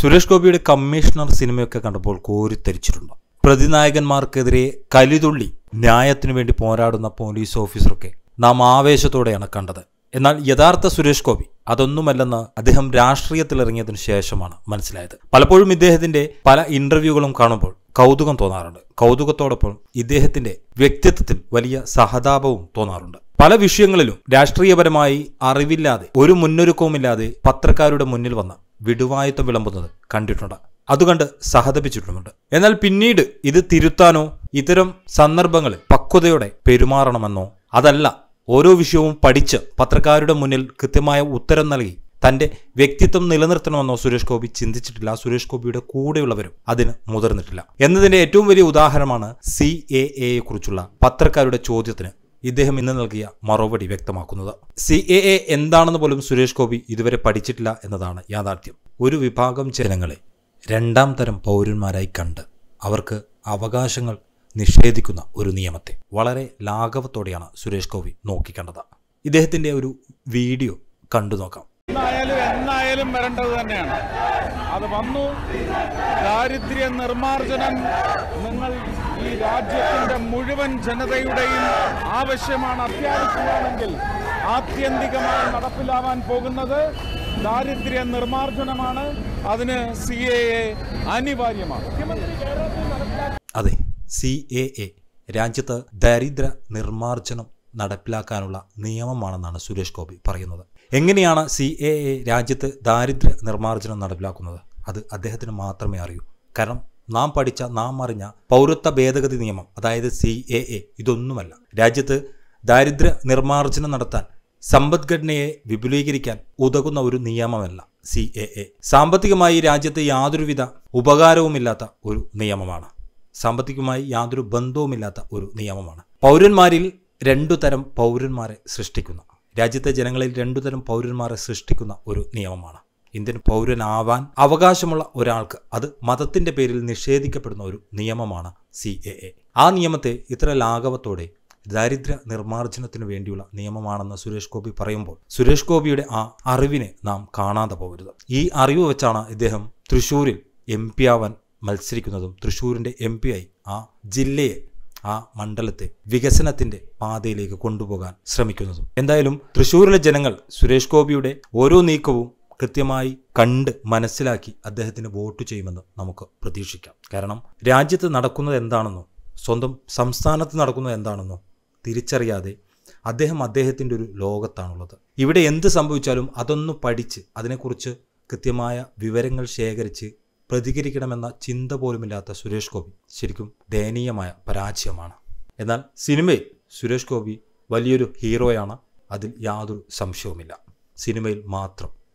സുരേഷ് ഗോപിയുടെ കമ്മീഷണർ സിനിമയൊക്കെ കണ്ടപ്പോൾ കോരിത്തരിച്ചിട്ടുണ്ട് പ്രതിനായകന്മാർക്കെതിരെ കലിതുള്ളി ന്യായത്തിനു വേണ്ടി പോരാടുന്ന പോലീസ് ഓഫീസറൊക്കെ നാം ആവേശത്തോടെയാണ് കണ്ടത് എന്നാൽ യഥാർത്ഥ സുരേഷ് ഗോപി അതൊന്നുമല്ലെന്ന് അദ്ദേഹം രാഷ്ട്രീയത്തിലിറങ്ങിയതിനു ശേഷമാണ് മനസ്സിലായത് പലപ്പോഴും ഇദ്ദേഹത്തിന്റെ പല ഇന്റർവ്യൂകളും കാണുമ്പോൾ കൗതുകം തോന്നാറുണ്ട് കൗതുകത്തോടൊപ്പം ഇദ്ദേഹത്തിന്റെ വ്യക്തിത്വത്തിൽ വലിയ സഹതാപവും തോന്നാറുണ്ട് പല വിഷയങ്ങളിലും രാഷ്ട്രീയപരമായി അറിവില്ലാതെ ഒരു മുന്നൊരുക്കവുമില്ലാതെ പത്രക്കാരുടെ മുന്നിൽ വന്ന് വിടുവായത്വം വിളമ്പുന്നത് കണ്ടിട്ടുണ്ട് അതുകണ്ട് സഹതപിച്ചിട്ടുമുണ്ട് എന്നാൽ പിന്നീട് ഇത് തിരുത്താനോ ഇത്തരം സന്ദർഭങ്ങളിൽ പക്വതയോടെ പെരുമാറണമെന്നോ അതല്ല ഓരോ വിഷയവും പഠിച്ച് പത്രക്കാരുടെ മുന്നിൽ കൃത്യമായ ഉത്തരം നൽകി തന്റെ വ്യക്തിത്വം നിലനിർത്തണമെന്നോ സുരേഷ് ഗോപി ചിന്തിച്ചിട്ടില്ല സുരേഷ് ഗോപിയുടെ കൂടെയുള്ളവരും അതിന് മുതിർന്നിട്ടില്ല എന്നതിന്റെ ഏറ്റവും വലിയ ഉദാഹരണമാണ് സി എ എയെ കുറിച്ചുള്ള പത്രക്കാരുടെ ചോദ്യത്തിന് ഇദ്ദേഹം ഇന്ന് നൽകിയ മറുപടി വ്യക്തമാക്കുന്നത് സി എ എ എന്താണെന്ന് പോലും സുരേഷ് ഗോപി ഇതുവരെ പഠിച്ചിട്ടില്ല എന്നതാണ് യാഥാർത്ഥ്യം ഒരു വിഭാഗം ജനങ്ങളെ രണ്ടാം തരം പൗരന്മാരായി കണ്ട് അവർക്ക് അവകാശങ്ങൾ നിഷേധിക്കുന്ന ഒരു നിയമത്തെ വളരെ ലാഘവത്തോടെയാണ് സുരേഷ് ഗോപി നോക്കിക്കണ്ടത് ഇദ്ദേഹത്തിന്റെ ഒരു വീഡിയോ കണ്ടു നോക്കാം എന്നായാലും എന്നായാലും വരേണ്ടത് തന്നെയാണ് അത് വന്നു ദാരിദ്ര്യ നിർമ്മാർജ്ജനം നിങ്ങൾ ഈ രാജ്യത്തിന്റെ മുഴുവൻ ജനതയുടെയും ആവശ്യമാണ് അത്യാവശ്യമാണെങ്കിൽ ആത്യന്തികമായി നടപ്പിലാവാൻ പോകുന്നത് ദാരിദ്ര്യ നിർമ്മാർജ്ജനമാണ് അതിന് സി എ അനിവാര്യമാണ് മുഖ്യമന്ത്രി കേരളത്തിൽ നടപ്പിലാക്കിയ അതെ സി എ എ രാജ്യത്ത് ദരിദ്ര നിർമ്മാർജ്ജനം നടപ്പിലാക്കാനുള്ള നിയമമാണെന്നാണ് സുരേഷ് ഗോപി പറയുന്നത് എങ്ങനെയാണ് സി എ എ രാജ്യത്ത് ദാരിദ്ര്യ നിർമ്മാർജ്ജനം നടപ്പിലാക്കുന്നത് അത് അദ്ദേഹത്തിന് മാത്രമേ അറിയൂ കാരണം നാം പഠിച്ച നാം അറിഞ്ഞ പൗരത്വ ഭേദഗതി നിയമം അതായത് സി എ എ ഇതൊന്നുമല്ല രാജ്യത്ത് ദാരിദ്ര്യ നിർമ്മാർജ്ജനം നടത്താൻ സമ്പദ്ഘടനയെ വിപുലീകരിക്കാൻ ഉതകുന്ന ഒരു നിയമമല്ല സി എ എ സാമ്പത്തികമായി രാജ്യത്ത് യാതൊരുവിധ ഉപകാരവുമില്ലാത്ത ഒരു നിയമമാണ് സാമ്പത്തികമായി യാതൊരു ബന്ധവുമില്ലാത്ത ഒരു നിയമമാണ് പൗരന്മാരിൽ രണ്ടു തരം പൗരന്മാരെ സൃഷ്ടിക്കുന്ന രാജ്യത്തെ ജനങ്ങളിൽ രണ്ടു തരം പൗരന്മാരെ സൃഷ്ടിക്കുന്ന ഒരു നിയമമാണ് ഇന്ത്യൻ പൗരനാവാൻ അവകാശമുള്ള ഒരാൾക്ക് അത് മതത്തിന്റെ പേരിൽ നിഷേധിക്കപ്പെടുന്ന ഒരു നിയമമാണ് സി എ എ ആ നിയമത്തെ ഇത്ര ലാഘവത്തോടെ ദാരിദ്ര്യ നിർമ്മാർജ്ജനത്തിനു വേണ്ടിയുള്ള നിയമമാണെന്ന് സുരേഷ് ഗോപി പറയുമ്പോൾ സുരേഷ് ഗോപിയുടെ ആ അറിവിനെ നാം കാണാതെ പോകരുത് ഈ അറിവ് വെച്ചാണ് ഇദ്ദേഹം തൃശൂരിൽ എം പി ആവാൻ മത്സരിക്കുന്നതും തൃശൂരിന്റെ എം പി ആയി ആ ജില്ലയെ ആ മണ്ഡലത്തെ വികസനത്തിന്റെ പാതയിലേക്ക് കൊണ്ടുപോകാൻ ശ്രമിക്കുന്നതും എന്തായാലും തൃശൂരിലെ ജനങ്ങൾ സുരേഷ് ഗോപിയുടെ ഓരോ നീക്കവും കൃത്യമായി കണ്ട് മനസ്സിലാക്കി അദ്ദേഹത്തിന് വോട്ട് ചെയ്യുമെന്ന് നമുക്ക് പ്രതീക്ഷിക്കാം കാരണം രാജ്യത്ത് നടക്കുന്നത് എന്താണെന്നോ സ്വന്തം സംസ്ഥാനത്ത് നടക്കുന്നത് എന്താണെന്നോ തിരിച്ചറിയാതെ അദ്ദേഹം അദ്ദേഹത്തിൻ്റെ ഒരു ലോകത്താണുള്ളത് ഇവിടെ എന്ത് സംഭവിച്ചാലും അതൊന്ന് പഠിച്ച് അതിനെക്കുറിച്ച് കൃത്യമായ വിവരങ്ങൾ ശേഖരിച്ച് പ്രതികരിക്കണമെന്ന ചിന്ത പോലുമില്ലാത്ത സുരേഷ് ഗോപി ശരിക്കും ദയനീയമായ പരാജയമാണ് എന്നാൽ സിനിമയിൽ സുരേഷ് ഗോപി വലിയൊരു ഹീറോയാണ് അതിൽ യാതൊരു സംശയവുമില്ല സിനിമയിൽ മാത്രം